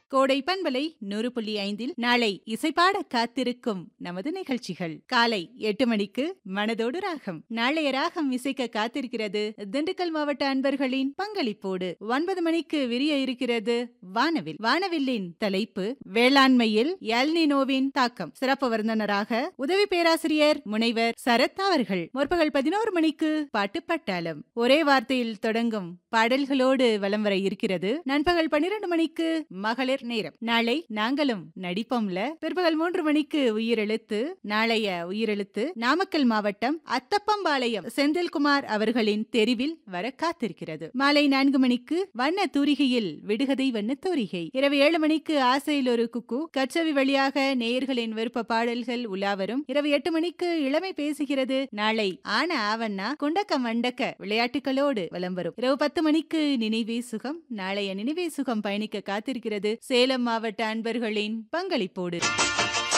கோடை பண்பலை நூறு புள்ளி ஐந்தில் நாளை இசைப்பாட காத்திருக்கும் நமது நிகழ்ச்சிகள் காலை எட்டு மணிக்கு மனதோடு ராகம் நாளைய ராகம் இசைக்க காத்திருக்கிறது திண்டுக்கல் மாவட்ட அன்பர்களின் பங்களிப்போடு ஒன்பது மணிக்கு விரிய இருக்கிறது வானவில் வானவில்லின் தலைப்பு வேளாண்மையில் எல்னினோவின் தாக்கம் சிறப்பு விருந்தினராக உதவி பேராசிரியர் முனைவர் சரத் அவர்கள் முற்பகல் பதினோரு மணிக்கு பாட்டு பட்டாளம் ஒரே வார்த்தையில் தொடங்கும் பாடல்களோடு வலம் வர இருக்கிறது நண்பகல் பன்னிரண்டு மணிக்கு மகளிர் நேரம் நாளை நாங்களும் நடிப்போம்ல பிற்பகல் மூன்று மணிக்கு உயிரெழுத்து நாளைய உயிரெழுத்து நாமக்கல் மாவட்டம் அத்தப்பம்பாளையம் செந்தில்குமார் அவர்களின் தெரிவில் வர காத்திருக்கிறது மாலை நான்கு மணிக்கு வண்ண தூரிகையில் விடுகதை வண்ண தூரிகை இரவு ஏழு மணிக்கு ஆசையில் ஒரு குக்கு கச்சவி வழியாக நேயர்களின் விருப்ப பாடல்கள் உலாவரும் இரவு எட்டு மணிக்கு இளமை பேசுகிறது நாளை ஆன ஆவண்ணா குண்டக்க மண்டக்க விளையாட்டுகளோடு வலம் வரும் இரவு பத்து மணிக்கு நினைவே சுகம் நாளைய நினைவே சுகம் பயணிக்க காத்திருக்கிறது சேலம் மாவட்ட அன்பர்களின் பங்களிப்போடு